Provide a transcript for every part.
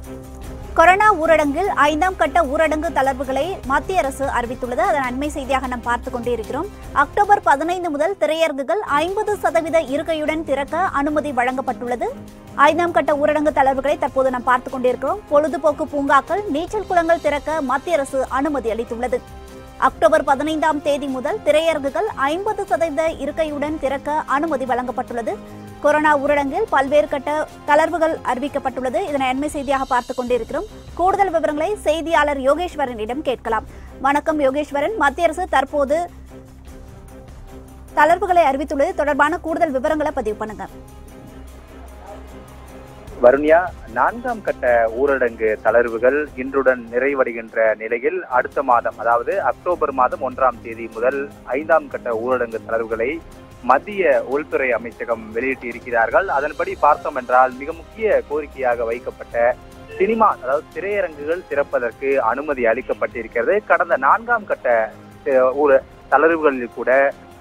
corona ஊரடங்கில் ஐந்தாம் கட்ட ஊரடங்கு தளர்வுகளை மத்திய அரசு அறிவித்துள்ளது அதன் அண்மை செய்தியாக நாம் பார்த்துக் கொண்டே இருக்கிறோம் அக்டோபர் பதினைந்து முதல் திரையரங்குகள் ஐம்பது சதவீத இருக்கையுடன் திறக்க அனுமதி வழங்கப்பட்டுள்ளது ஐந்தாம் கட்ட ஊரடங்கு தளர்வுகளை தற்போது நாம் பார்த்துக் கொண்டிருக்கிறோம் பொழுதுபோக்கு பூங்காக்கள் நீச்சல் குளங்கள் திறக்க மத்திய அரசு அனுமதி அளித்துள்ளது அக்டோபர் பதினைந்தாம் தேதி முதல் திரையரங்குகள் ஐம்பது சதவீத இருக்கையுடன் திறக்க அனுமதி வழங்கப்பட்டுள்ளது கொரோனா ஊரடங்கில் பல்வேறு கட்ட தளர்வுகள் அறிவிக்கப்பட்டுள்ளது இதனை அண்மை செய்தியாக பார்த்துக் கொண்டிருக்கிறோம் கூடுதல் விவரங்களை செய்தியாளர் யோகேஸ்வரனிடம் கேட்கலாம் வணக்கம் யோகேஸ்வரன் மத்திய அரசு தற்போது தளர்வுகளை அறிவித்துள்ளது தொடர்பான கூடுதல் விவரங்களை பதிவு பண்ணுங்க வருண்யா நான்காம் கட்ட ஊரடங்கு தளர்வுகள் இன்றுடன் நிறைவடைகின்ற நிலையில் அடுத்த மாதம் அதாவது அக்டோபர் மாதம் ஒன்றாம் தேதி முதல் ஐந்தாம் கட்ட ஊரடங்கு தளர்வுகளை மத்திய உள்துறை அமைச்சகம் வெளியிட்டிருக்கிறார்கள் அதன்படி பார்த்தோம் என்றால் மிக முக்கிய கோரிக்கையாக வைக்கப்பட்ட சினிமா அதாவது திரையரங்குகள் திறப்பதற்கு அனுமதி அளிக்கப்பட்டிருக்கிறது கடந்த நான்காம் கட்ட அஹ், ஊர- தளர்வுகளில் கூட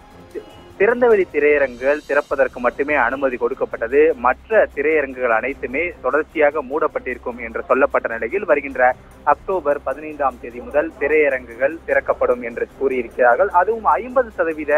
திறந்தவெளி திரையரங்குகள் திறப்பதற்கு மட்டுமே அனுமதி கொடுக்கப்பட்டது மற்ற திரையரங்குகள் அனைத்துமே தொடர்ச்சியாக மூடப்பட்டிருக்கும் என்று சொல்லப்பட்ட நிலையில் வருகின்ற அக்டோபர் பதினைந்தாம் தேதி முதல் திரையரங்குகள் திறக்கப்படும் என்று கூறியிருக்கிறார்கள் அதுவும் ஐம்பது சதவீத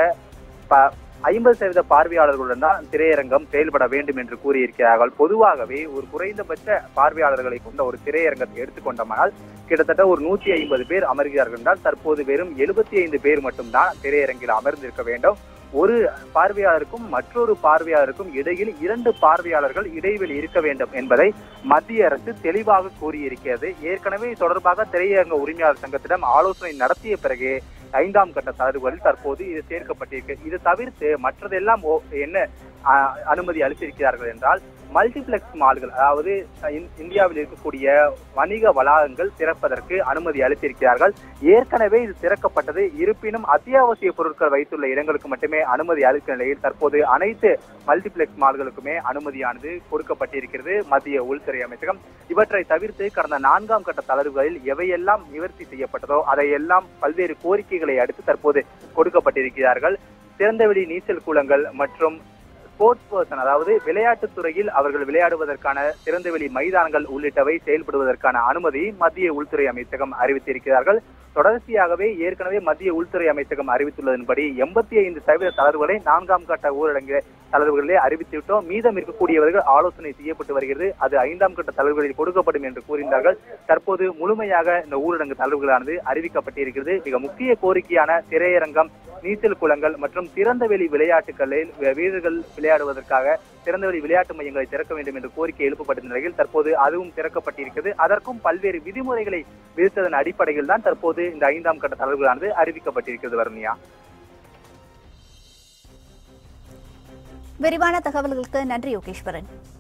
ப- ஐம்பது சதவீத பார்வையாளர்களுடன் தான் திரையரங்கம் செயல்பட வேண்டும் என்று கூறியிருக்கிறார்கள் பொதுவாகவே ஒரு குறைந்தபட்ச பார்வையாளர்களை கொண்ட ஒரு திரையரங்கத்தை எடுத்துக்கொண்டோமானால் கிட்டத்தட்ட ஒரு நூற்றி ஐம்பது பேர் அமர்கிறார்கள் என்றால் தற்போது வெறும் எழுபத்தி ஐந்து பேர் மட்டும்தான் திரையரங்கில் அமர்ந்திருக்க வேண்டும் ஒரு பார்வையாளருக்கும் மற்றொரு பார்வையாளருக்கும் இடையில் இரண்டு பார்வையாளர்கள் இடைவெளி இருக்க வேண்டும் என்பதை மத்திய அரசு தெளிவாக கூறியிருக்கிறது ஏற்கனவே இது தொடர்பாக திரையரங்க உரிமையாளர் சங்கத்திடம் ஆலோசனை நடத்திய பிறகு ஐந்தாம் கட்ட தளர்வுகளில் தற்போது இது சேர்க்கப்பட்டிருக்கு இது தவிர்த்து மற்றதெல்லாம் ஓ- என்ன ஆ, அனுமதி அளித்திருக்கிறார்கள் என்றால் மல்டிபிளெக்ஸ் மால்கள் அதாவது இந்- இந்தியாவில் இருக்கக்கூடிய வணிக வளாகங்கள் திறப்பதற்கு அனுமதி அளித்திருக்கிறார்கள் ஏற்கனவே இது திறக்கப்பட்டது இருப்பினும் அத்தியாவசிய பொருட்கள் வைத்துள்ள இடங்களுக்கு மட்டுமே அனுமதி அளித்த நிலையில் தற்போது அனைத்து மல்டிபிளெக்ஸ் மால்களுக்குமே அனுமதியானது கொடுக்கப்பட்டிருக்கிறது மத்திய உள்துறை அமைச்சகம் இவற்றை தவிர்த்து கடந்த நான்காம் கட்ட தளர்வுகளில் எவையெல்லாம் நிவர்த்தி செய்யப்பட்டதோ அதையெல்லாம் பல்வேறு கோரிக்கைகளை அடுத்து தற்போது கொடுக்கப்பட்டிருக்கிறார்கள் திறந்தவெளி நீச்சல் குளங்கள் மற்றும் ஸ்போர்ட்ஸ் பர்சன் அதாவது விளையாட்டுத் துறையில் அவர்கள் விளையாடுவதற்கான திறந்தவெளி மைதானங்கள் உள்ளிட்டவை செயல்படுவதற்கான அனுமதியை மத்திய உள்துறை அமைச்சகம் அறிவித்திருக்கிறார்கள் தொடர்ச்சியாகவே ஏற்கனவே மத்திய உள்துறை அமைச்சகம் அறிவித்துள்ளதன்படி எண்பத்தி ஐந்து சதவீத தளர்வுகளை நான்காம் கட்ட ஊரடங்கு தளர்வுகளிலே அறிவித்துவிட்டோம் மீதம் இருக்கக்கூடியவர்கள் ஆலோசனை செய்யப்பட்டு வருகிறது அது ஐந்தாம் கட்ட தளர்வுகளில் கொடுக்கப்படும் என்று கூறினார்கள் தற்போது முழுமையாக இந்த ஊரடங்கு தளர்வுகளானது அறிவிக்கப்பட்டிருக்கிறது மிக முக்கிய கோரிக்கையான திரையரங்கம் நீச்சல் குளங்கள் மற்றும் திறந்தவெளி விளையாட்டுகளில் வீரர்கள் விளையாடுவதற்காக திறந்தவெளி விளையாட்டு மையங்களை திறக்க வேண்டும் என்ற கோரிக்கை எழுப்பப்பட்ட நிலையில் தற்போது அதுவும் திறக்கப்பட்டிருக்கிறது அதற்கும் பல்வேறு விதிமுறைகளை விதித்ததன் அடிப்படையில் தான் தற்போது இந்த ஐந்தாம் கட்ட தளர்வுகளானது அறிவிக்கப்பட்டிருக்கிறது வருணியா விரிவான தகவல்களுக்கு நன்றி யோகேஸ்வரன்